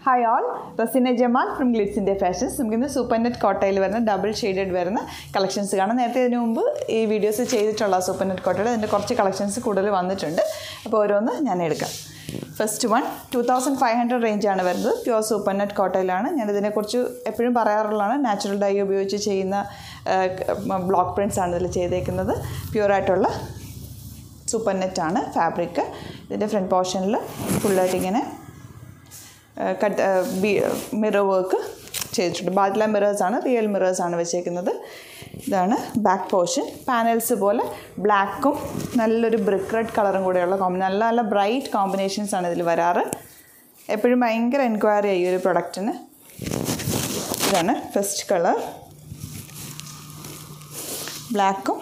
hi all Rasina Jamal from Glitz India fashions നമുക്കിന്ന് super net കോട്ടയിൽ വരുന്ന ഡബിൾ ഷെയ്ഡഡ് വരുന്ന കളക്ഷൻസ് കാണാം നേരത്തെ ഇതിനു മുമ്പ് ഈ വീഡിയോസ് ചെയ്തിട്ടുള്ള സൂപ്പർ നെറ്റ് കോട്ടയുടെ അതിൻ്റെ കുറച്ച് കളക്ഷൻസ് കൂടുതൽ വന്നിട്ടുണ്ട് അപ്പോൾ ഓരോന്ന് ഞാൻ എടുക്കാം first one two thousand five hundred റേഞ്ചാണ് വരുന്നത് പ്യുവർ സൂപ്പർ നെറ്റ് കോട്ടയിലാണ് ഞാനിതിനെക്കുറിച്ച് എപ്പോഴും പറയാറുള്ളതാണ് നാച്ചുറൽ ഡൈ ഉപയോഗിച്ച് ചെയ്യുന്ന ബ്ലോക്ക് പ്രിൻറ്റ്സ് ആണ് ഇതിൽ ചെയ്തേക്കുന്നത് പ്യുവറായിട്ടുള്ള സൂപ്പർ നെറ്റാണ് ഫാബ്രിക് ഇതിൻ്റെ ഫ്രണ്ട് പോർഷനിൽ ഫുള്ളായിട്ട് ഇങ്ങനെ കട്ട് മിറർ വർക്ക് ചെയ്തിട്ടുണ്ട് ബാറ്റ്ല മിറേഴ്സാണ് റിയൽ മിറേഴ്സാണ് വെച്ചേക്കുന്നത് ഇതാണ് ബാക്ക് പോർഷൻ പാനൽസ് പോലെ ബ്ലാക്കും നല്ലൊരു ബ്രിക്ക് റെഡ് കളറും കൂടെയുള്ള കോമ്പി നല്ല നല്ല ബ്രൈറ്റ് കോമ്പിനേഷൻസ് ആണ് ഇതിൽ വരാറ് എപ്പോഴും ഭയങ്കര എൻക്വയറി ഈ ഒരു പ്രൊഡക്റ്റിന് ഇതാണ് ഫസ്റ്റ് കളർ ബ്ലാക്കും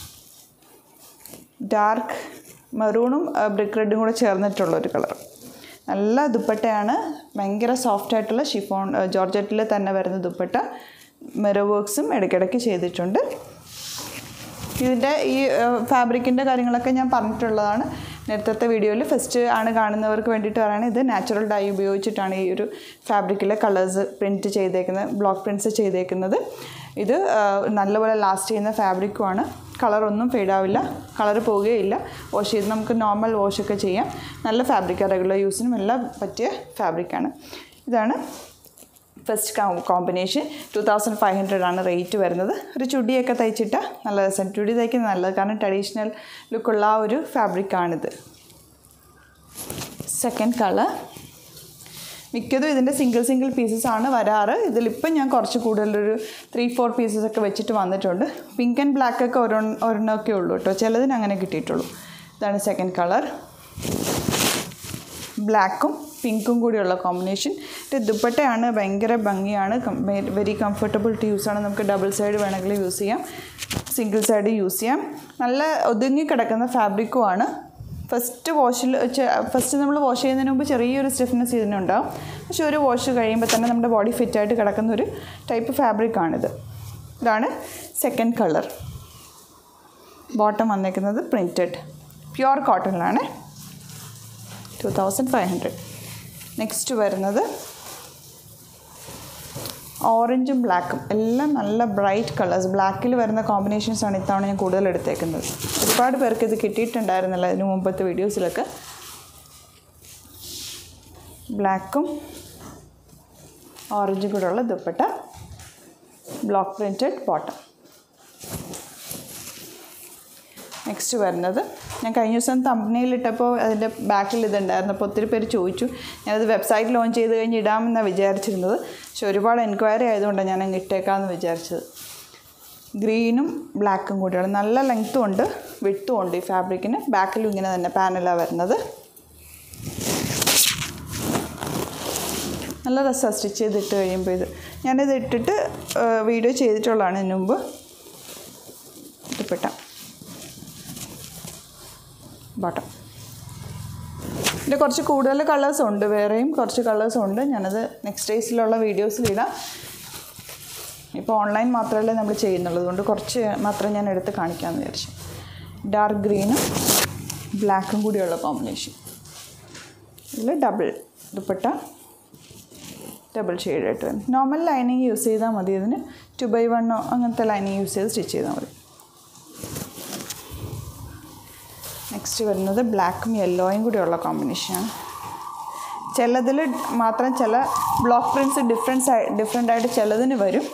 ഡാർക്ക് മെറൂണും ബ്രിക്ക് റെഡും കൂടെ ചേർന്നിട്ടുള്ള ഒരു കളർ നല്ല ദുപ്പട്ടയാണ് ഭയങ്കര സോഫ്റ്റ് ആയിട്ടുള്ള ഷിഫോൺ ജോർജറ്റിൽ തന്നെ വരുന്ന ദുപ്പട്ട മിറർ വർക്ക്സും ഇടയ്ക്കിടയ്ക്ക് ചെയ്തിട്ടുണ്ട് ഇതിൻ്റെ ഈ ഫാബ്രിക്കിൻ്റെ കാര്യങ്ങളൊക്കെ ഞാൻ പറഞ്ഞിട്ടുള്ളതാണ് നേരത്തെ വീഡിയോയിൽ ഫസ്റ്റ് ആണ് കാണുന്നവർക്ക് വേണ്ടിയിട്ട് പറയുന്നത് ഇത് നാച്ചുറൽ ഡൈ ഉപയോഗിച്ചിട്ടാണ് ഈ ഒരു ഫാബ്രിക്കിലെ കളേഴ്സ് പ്രിൻറ്റ് ചെയ്തേക്കുന്നത് ബ്ലോക്ക് പ്രിൻറ്റ്സ് ചെയ്തേക്കുന്നത് ഇത് നല്ലപോലെ ലാസ്റ്റ് ചെയ്യുന്ന ഫാബ്രിക്കുമാണ് കളറൊന്നും ഫെയ്ഡാവില്ല കളർ പോവുകയില്ല വാഷ് ചെയ്ത് നമുക്ക് നോർമൽ വാഷൊക്കെ ചെയ്യാം നല്ല ഫാബ്രിക്കാണ് റെഗുലർ യൂസിനും എല്ലാം പറ്റിയ ഫാബ്രിക്കാണ് ഇതാണ് first combination two thousand five hundred ആണ് റേറ്റ് വരുന്നത് ഒരു ചുടിയൊക്കെ തയ്ച്ചിട്ടാൽ നല്ല രസം ചുടി തയ്ക്കുന്നത് നല്ലത് കാരണം ട്രഡീഷണൽ ലുക്കുള്ള ആ ഒരു ഫാബ്രിക്കാണിത് സെക്കൻഡ് കളർ മിക്കതും ഇതിൻ്റെ സിംഗിൾ സിംഗിൾ പീസസ് ആണ് വരാറ് ഇതിലിപ്പം ഞാൻ കുറച്ച് കൂടുതലൊരു ത്രീ ഫോർ പീസസ് ഒക്കെ വെച്ചിട്ട് വന്നിട്ടുണ്ട് പിങ്ക് ആൻഡ് ബ്ലാക്ക് ഒക്കെ ഒരെ ഒരെണ്ണമൊക്കെ ഉള്ളൂ കേട്ടോ ചിലതിന് അങ്ങനെ കിട്ടിയിട്ടുള്ളൂ ഇതാണ് സെക്കൻഡ് കളർ ബ്ലാക്കും പിങ്കും കൂടിയുള്ള കോമ്പിനേഷൻ ഇത് ദുപ്പട്ടയാണ് ഭയങ്കര ഭംഗിയാണ് വെരി കംഫർട്ടബിൾ ടു യൂസ് ആണ് നമുക്ക് ഡബിൾ സൈഡ് വേണമെങ്കിൽ യൂസ് ചെയ്യാം സിംഗിൾ സൈഡ് യൂസ് ചെയ്യാം നല്ല ഒതുങ്ങി കിടക്കുന്ന ഫാബ്രിക്കും ആണ് ഫസ്റ്റ് വാഷിൽ ഫസ്റ്റ് നമ്മൾ വാഷ് ചെയ്യുന്നതിന് മുമ്പ് ചെറിയൊരു സ്റ്റിഫ്നെസ് ഇതിനുണ്ടാവും പക്ഷേ ഒരു വാഷ് കഴിയുമ്പോൾ തന്നെ നമ്മുടെ ബോഡി ഫിറ്റായിട്ട് കിടക്കുന്ന ഒരു ടൈപ്പ് ഫാബ്രിക്കാണിത് ഇതാണ് സെക്കൻഡ് കളർ ബോട്ടം വന്നേക്കുന്നത് പ്രിൻറ്റഡ് പ്യുവർ കോട്ടണിലാണ് two thousand five hundred next വരുന്നത് ഓറഞ്ചും ബ്ലാക്കും എല്ലാം നല്ല ബ്രൈറ്റ് കളേഴ്സ് ബ്ലാക്കിൽ വരുന്ന കോമ്പിനേഷൻസ് ആണ് ഇത്തവണ ഞാൻ കൂടുതൽ എടുത്തേക്കുന്നത് ഒരുപാട് പേർക്ക് ഇത് കിട്ടിയിട്ടുണ്ടായിരുന്നില്ല അതിന് മുമ്പത്തെ വീഡിയോസിലൊക്കെ ബ്ലാക്കും ഓറഞ്ചും കൂടെ ഉള്ള dupatta block printed bottom next വരുന്നത് ഞാൻ കഴിഞ്ഞ ദിവസം തമ്പനയിലിട്ടപ്പോൾ അതിൻ്റെ ബാക്കിൽ ഇതുണ്ടായിരുന്നു അപ്പോൾ ഒത്തിരി പേര് ചോദിച്ചു ഞാനത് വെബ്സൈറ്റ് ലോഞ്ച് ചെയ്ത് കഴിഞ്ഞ് ഇടാമെന്നാണ് വിചാരിച്ചിരുന്നത് പക്ഷെ ഒരുപാട് എൻക്വയറി ആയതുകൊണ്ടാണ് ഞാൻ അങ്ങ് ഇട്ടേക്കാമെന്ന് വിചാരിച്ചത് ഗ്രീനും ബ്ലാക്കും കൂടിയാണ് നല്ല ലെങ്ത്തും ഉണ്ട് വിട്ടും ഉണ്ട് ഈ ഫാബ്രിക്കിന് ബാക്കിലും ഇങ്ങനെ തന്നെ പാനലാണ് വരുന്നത് നല്ല രസമാണ് സ്റ്റിച്ച് ചെയ്തിട്ട് കഴിയുമ്പോൾ ഇത് ഞാനിത് ഇട്ടിട്ട് വീഡിയോ ചെയ്തിട്ടുള്ളതാണ് ഇതിനു മുമ്പ് ഇഷ്ടപ്പെട്ട ബട്ടൺ ഇതിൻ്റെ കുറച്ച് കൂടുതൽ കളേഴ്സ് ഉണ്ട് വേറെയും കുറച്ച് കളേഴ്സ് ഉണ്ട് ഞാനത് നെക്സ്റ്റ് ഡേയ്സിലുള്ള വീഡിയോസിലിടാം ഇപ്പോൾ ഓൺലൈൻ മാത്രമല്ലേ നമ്മൾ ചെയ്യുന്നുള്ളൂ അതുകൊണ്ട് കുറച്ച് മാത്രം ഞാൻ എടുത്ത് കാണിക്കാമെന്ന് വിചാരിച്ചു ഡാർക്ക് ഗ്രീനും ബ്ലാക്കും കൂടിയുള്ള കോമ്പിനേഷൻ ഇതിൽ ഡബിൾ ദുപ്പട്ട ഡബിൾ ഷെയ്ഡായിട്ട് വരും നോർമൽ ലൈനിങ് യൂസ് ചെയ്താൽ മതി ഇതിന് ടു ബൈ വണ്ണോ അങ്ങനത്തെ ലൈനിങ് യൂസ് ചെയ്ത് സ്റ്റിച്ച് ചെയ്താൽ മതി നെക്സ്റ്റ് വരുന്നത് ബ്ലാക്കും യെല്ലോയും കൂടിയുള്ള കോമ്പിനേഷനാണ് ചിലതിൽ മാത്രം ചില ബ്ലോക്ക് പ്രിൻറ്റ്സ് ഡിഫറൻസ് ഡിഫറെൻ്റ് ആയിട്ട് ചിലതിന് വരും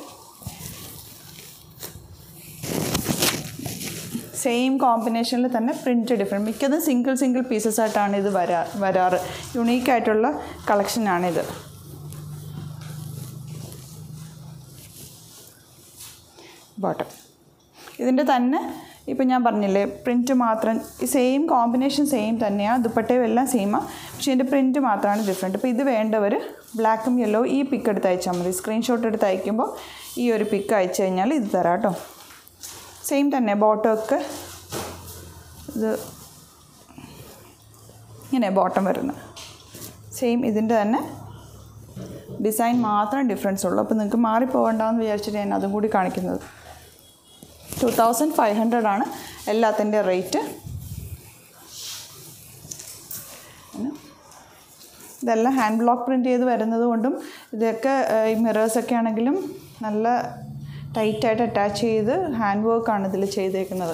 സെയിം കോമ്പിനേഷനിൽ തന്നെ പ്രിൻറ്റ് ഡിഫറെൻറ്റ് മിക്കതും സിംഗിൾ സിംഗിൾ പീസസ് ആയിട്ടാണ് ഇത് വരാ വരാറ് യുണീക്കായിട്ടുള്ള കളക്ഷനാണിത് ബോട്ടം ഇതിൻ്റെ തന്നെ ഇപ്പം ഞാൻ പറഞ്ഞില്ലേ പ്രിൻറ്റ് മാത്രം ഈ സെയിം കോമ്പിനേഷൻ സെയിം തന്നെയാണ് ദുപ്പട്ടയും എല്ലാം സെയിമാണ് പക്ഷേ ഇതിൻ്റെ പ്രിൻറ്റ് മാത്രമാണ് ഡിഫറെൻറ്റ് അപ്പോൾ ഇത് വേണ്ടവർ ബ്ലാക്കും യെല്ലോ ഈ പിക്ക് എടുത്ത് അയച്ചാൽ മതി സ്ക്രീൻഷോട്ട് എടുത്ത് അയക്കുമ്പോൾ ഈ ഒരു പിക്ക് അയച്ചു കഴിഞ്ഞാൽ ഇത് തരാം കേട്ടോ സെയിം തന്നെ ബോട്ടമൊക്കെ ഇത് ഇങ്ങനെ ബോട്ടം വരുന്നത് സെയിം ഇതിൻ്റെ തന്നെ ഡിസൈൻ മാത്രം ഡിഫറൻസ് ഉള്ളൂ അപ്പോൾ നിങ്ങൾക്ക് മാറിപ്പോകണ്ടെന്ന് വിചാരിച്ചിട്ട് ഞാൻ അതും കൂടി കാണിക്കുന്നത് ടു തൗസൻഡ് ഫൈവ് ഹൺഡ്രഡ് ആണ് എല്ലാത്തിൻ്റെ റേറ്റ് ഇതെല്ലാം ഹാൻഡ് ബ്ലോക്ക് പ്രിൻറ്റ് ചെയ്ത് വരുന്നത് കൊണ്ടും ഇതൊക്കെ ഏഹ്, ഈ മിറേഴ്സൊക്കെ ആണെങ്കിലും നല്ല ടൈറ്റായിട്ട് അറ്റാച്ച് ചെയ്ത് ഹാൻഡ് വർക്കാണ് ഇതിൽ ചെയ്തേക്കുന്നത്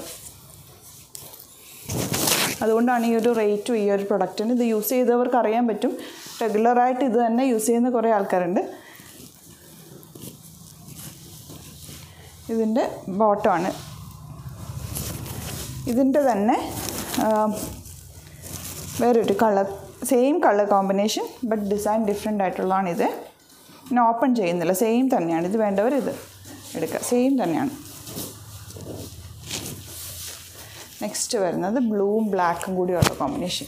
അതുകൊണ്ടാണ് ഈ ഒരു റേറ്റും ഈ ഒരു പ്രൊഡക്റ്റിന് ഇത് യൂസ് ചെയ്തവർക്ക് അറിയാൻ പറ്റും റെഗുലറായിട്ട് ഇത് തന്നെ യൂസ് ചെയ്യുന്ന കുറേ ആൾക്കാരുണ്ട് ഇതിൻ്റെ ബോട്ടമാണ് ഇതിൻ്റെ തന്നെ ആ, വേറൊരു colour same colour combination but design different ആയിട്ടുള്ളതാണിത് പിന്നെ ഓപ്പൺ ചെയ്യുന്നില്ല സെയിം തന്നെയാണ് ഇത് വേണ്ടവർ ഇത് എടുക്കുക സെയിം തന്നെയാണ് നെക്സ്റ്റ് വരുന്നത് ബ്ലൂവും ബ്ലാക്കും കൂടിയുള്ള കോമ്പിനേഷൻ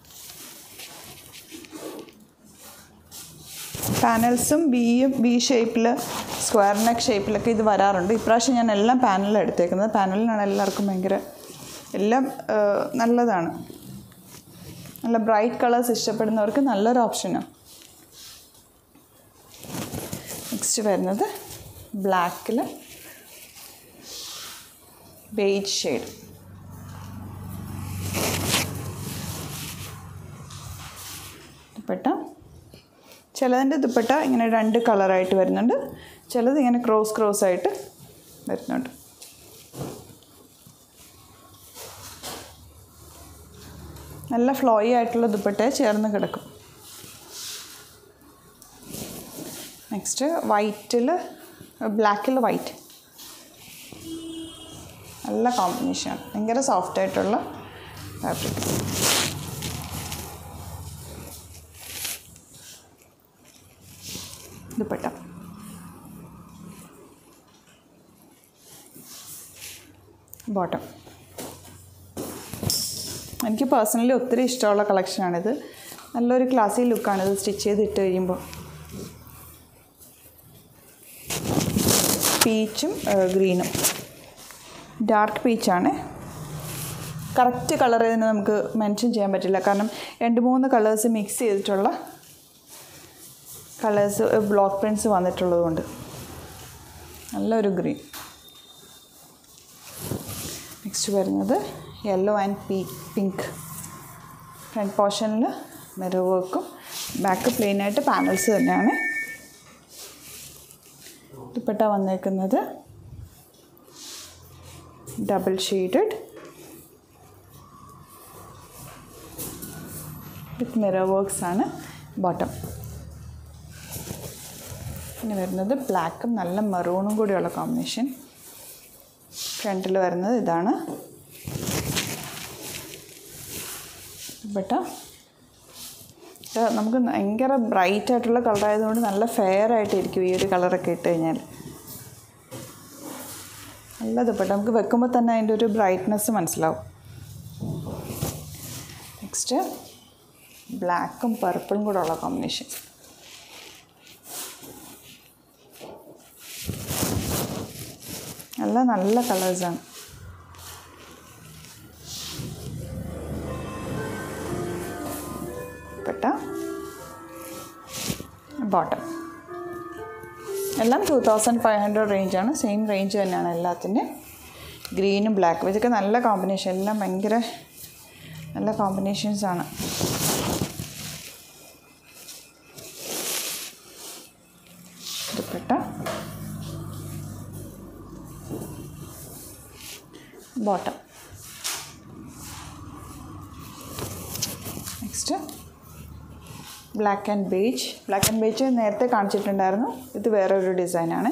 പാനൽസും ബിയും ബി ഷേപ്പിൽ സ്ക്വയർ നെക്ക് ഷേപ്പിലൊക്കെ ഇത് വരാറുണ്ട് ഇപ്രാവശ്യം ഞാൻ എല്ലാം പാനലിൽ എടുത്തേക്കുന്നത് പാനലിനാണ് എല്ലാവർക്കും ഭയങ്കര എല്ലാം ആ, നല്ലതാണ് നല്ല ബ്രൈറ്റ് കളേഴ്സ് ഇഷ്ടപ്പെടുന്നവർക്ക് നല്ലൊരു ഓപ്ഷനാണ് നെക്സ്റ്റ് വരുന്നത് ബ്ലാക്കിൽ ബേജ് ഷെയ്ഡ് ദുപ്പട്ട ചിലതിൻ്റെ ദുപ്പട്ട ഇങ്ങനെ രണ്ട് കളറായിട്ട് വരുന്നുണ്ട് ചിലത് ഇങ്ങനെ ക്രോസ് ക്രോസ് ആയിട്ട് വരുന്നുണ്ട് നല്ല ഫ്ലോയി ആയിട്ടുള്ള ദുപ്പട്ടയെ ചേർന്ന് കിടക്കും നെക്സ്റ്റ് വൈറ്റിൽ ബ്ലാക്കിൽ വൈറ്റ് നല്ല കോമ്പിനേഷനാണ് ഭയങ്കര സോഫ്റ്റ് ആയിട്ടുള്ള ഫാബ്രിക് ദുപ്പട്ട ബോട്ടം എനിക്ക് പേഴ്സണലി ഒത്തിരി ഇഷ്ടമുള്ള കളക്ഷനാണിത് നല്ലൊരു ക്ലാസി ലുക്കാണിത് സ്റ്റിച്ച് ചെയ്ത് ഇട്ട് കഴിയുമ്പോൾ പീച്ചും ഗ്രീനും ഡാർക്ക് പീച്ചാണ് കറക്റ്റ് കളർ ഇതിന് നമുക്ക് മെൻഷൻ ചെയ്യാൻ പറ്റില്ല കാരണം രണ്ട് മൂന്ന് കളേഴ്സ് മിക്സ് ചെയ്തിട്ടുള്ള കളേഴ്സ് ബ്ലോക്ക് പ്രിൻറ്റ്സ് വന്നിട്ടുള്ളത് കൊണ്ട് നല്ലൊരു ഗ്രീൻ നെക്സ്റ്റ് വരുന്നത് yellow and P pink front പോർഷനിൽ മിറർ വർക്കും ബാക്ക് പ്ലെയിനായിട്ട് പാനൽസ് തന്നെയാണ് ദുപ്പട്ട വന്നേക്കുന്നത് double shaded with mirror works ആണ് ബോട്ടം പിന്നെ വരുന്നത് ബ്ലാക്കും നല്ല മെറൂണും കൂടിയുള്ള കോമ്പിനേഷൻ ഫ്രണ്ടിൽ വരുന്നത് ഇതാണ് ബട്ട ഇത് നമുക്ക് ഭയങ്കര ബ്രൈറ്റ് ആയിട്ടുള്ള കളർ ആയതുകൊണ്ട് നല്ല ഫെയർ ആയിട്ടിരിക്കും ഈ ഒരു കളറൊക്കെ ഇട്ട് കഴിഞ്ഞാൽ നല്ല ദുപ്പട്ട നമുക്ക് വെക്കുമ്പോൾ തന്നെ അതിൻ്റെ ഒരു ബ്രൈറ്റ്നെസ് മനസ്സിലാവും നെക്സ്റ്റ് ബ്ലാക്കും പർപ്പിളും കൂടെ ഉള്ള കോമ്പിനേഷൻ എല്ലാം നല്ല കളേഴ്സാണ് പെട്ട ബോട്ടം എല്ലാം ടു തൗസൻഡ് ഫൈവ് ഹൺഡ്രഡ് റേഞ്ചാണ് സെയിം റേഞ്ച് തന്നെയാണ് എല്ലാത്തിൻ്റെ ഗ്രീനും ബ്ലാക്കും ഇതൊക്കെ നല്ല കോമ്പിനേഷൻ എല്ലാം ഭയങ്കര നല്ല കോമ്പിനേഷൻസ് ആണ് dupatta bottom next black and beige black and beige നേരത്തെ കാണിച്ചിട്ടുണ്ടായിരുന്നു ഇത് വേറൊരു ഡിസൈനാണ്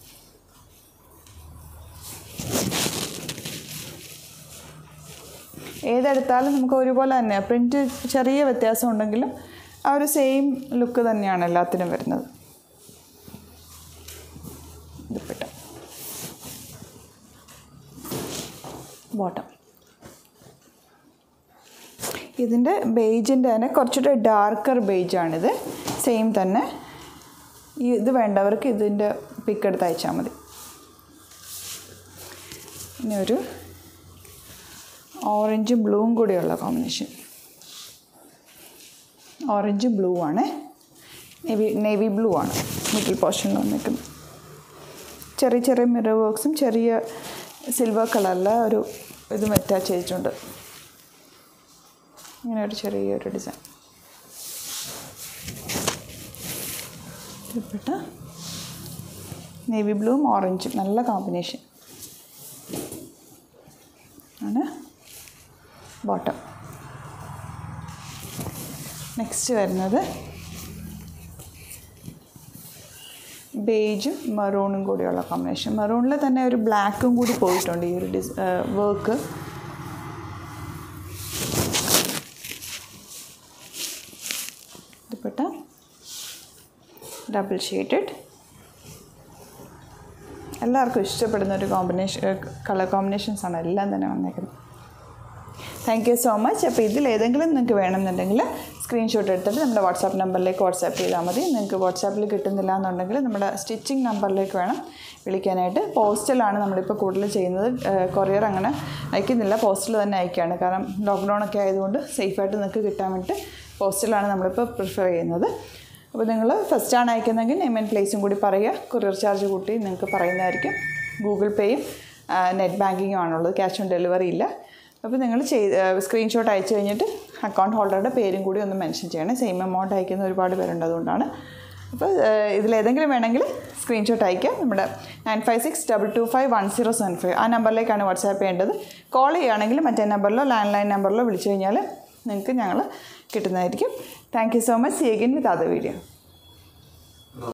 ഏതെടുത്താലും നമുക്ക് ഒരുപോലെ തന്നെ പ്രിൻറ്റ് ചെറിയ വ്യത്യാസം ഉണ്ടെങ്കിലും ആ ഒരു സെയിം ലുക്ക് തന്നെയാണ് എല്ലാത്തിനും വരുന്നത് ദുപ്പട്ട ബോട്ടം ഇതിൻ്റെ ബേജിൻ്റെ തന്നെ കുറച്ചുകൂടെ ഡാർക്കർ ബേജാണിത് സെയിം തന്നെ ഈ ഇത് വേണ്ടവർക്ക് ഇതിൻ്റെ പിക്ക് എടുത്ത് അയച്ചാൽ മതി ഇനി ഒരു ഓറഞ്ചും ബ്ലൂവും കൂടിയുള്ള കോമ്പിനേഷൻ ഓറഞ്ച് ബ്ലൂ ആണ് നേവി നേവി ബ്ലൂ ആണ് മിഡിൽ പോർഷനിൽ വന്നിരിക്കുന്നത് ചെറിയ ചെറിയ മിറർ വർക്ക്സും ചെറിയ സിൽവർ കളറിലെ ഒരു ഇതും അറ്റാച്ച് ചെയ്തിട്ടുണ്ട് ഇങ്ങനെ ഒരു ചെറിയൊരു ഡിസൈൻ ദുപ്പട്ട നേവി ബ്ലൂവും ഓറഞ്ചും നല്ല കോമ്പിനേഷൻ ആണ് ബോട്ടം നെക്സ്റ്റ് വരുന്നത് ബേജും മെറൂണും കൂടിയുള്ള കോമ്പിനേഷൻ മെറൂണിൽ തന്നെ ഒരു ബ്ലാക്കും കൂടി പോയിട്ടുണ്ട് ഈ ഒരു ഡിസ് വർക്ക് ദുപ്പട്ട ഡബിൾ ഷെയ്ഡഡ് എല്ലാവർക്കും ഇഷ്ടപ്പെടുന്ന ഒരു കോമ്പിനേഷൻ കളർ കോമ്പിനേഷൻസ് ആണ് എല്ലാം തന്നെ വന്നേക്കുന്നത് താങ്ക് യു സോ മച്ച് അപ്പോൾ ഇതിൽ ഏതെങ്കിലും നിങ്ങൾക്ക് വേണമെന്നുണ്ടെങ്കിൽ സ്ക്രീൻഷോട്ട് എടുത്തിട്ട് നമ്മുടെ വാട്സാപ്പ് നമ്പറിലേക്ക് വാട്സാപ്പ് ചെയ്താൽ മതി നിങ്ങൾക്ക് വാട്സാപ്പിൽ കിട്ടുന്നില്ല എന്നുണ്ടെങ്കിൽ നമ്മുടെ സ്റ്റിച്ചിങ് നമ്പറിലേക്ക് വേണം വിളിക്കാനായിട്ട് പോസ്റ്റലാണ് നമ്മളിപ്പോൾ കൂടുതൽ ചെയ്യുന്നത് കൊറിയർ അങ്ങനെ അയക്കുന്നില്ല പോസ്റ്റൽ തന്നെ അയക്കുകയാണ് കാരണം ലോക്ക്ഡൗൺ ഒക്കെ ആയതുകൊണ്ട് സേഫായിട്ട് നിങ്ങൾക്ക് കിട്ടാൻ വേണ്ടിയിട്ട് പോസ്റ്റലാണ് നമ്മളിപ്പോൾ പ്രിഫർ ചെയ്യുന്നത് അപ്പോൾ നിങ്ങൾ ഫസ്റ്റാണ് അയക്കുന്നതെങ്കിൽ നെയിം ആൻഡ് പ്ലേസും കൂടി പറയുക കൊറിയർ ചാർജ് കൂട്ടി നിങ്ങൾക്ക് പറയുന്നതായിരിക്കും ഗൂഗിൾ പേയും നെറ്റ് ബാങ്കിങ്ങും ആണുള്ളത് ക്യാഷ് ഓൺ ഡെലിവറി ഇല്ല അപ്പോൾ നിങ്ങൾ ചെയ്ത് സ്ക്രീൻഷോട്ട് അയച്ചു കഴിഞ്ഞിട്ട് അക്കൗണ്ട് ഹോൾഡറുടെ പേരും കൂടി ഒന്ന് മെൻഷൻ ചെയ്യണേ സെയിം എമൗണ്ട് അയക്കുന്ന ഒരുപാട് പേരുണ്ട് അതുകൊണ്ടാണ് അപ്പോൾ ഇതിലേതെങ്കിലും വേണമെങ്കിൽ സ്ക്രീൻഷോട്ട് അയക്കുക നമ്മുടെ nine five six double two five one zero seven five ആ നമ്പറിലേക്കാണ് വാട്സാപ്പ് ചെയ്യേണ്ടത് കോൾ ചെയ്യുകയാണെങ്കിൽ മറ്റേ നമ്പറിലോ ലാൻഡ് ലൈൻ നമ്പറിലോ വിളിച്ചു കഴിഞ്ഞാൽ നിങ്ങൾക്ക് ഞങ്ങൾ കിട്ടുന്നതായിരിക്കും thank you so much see again with other video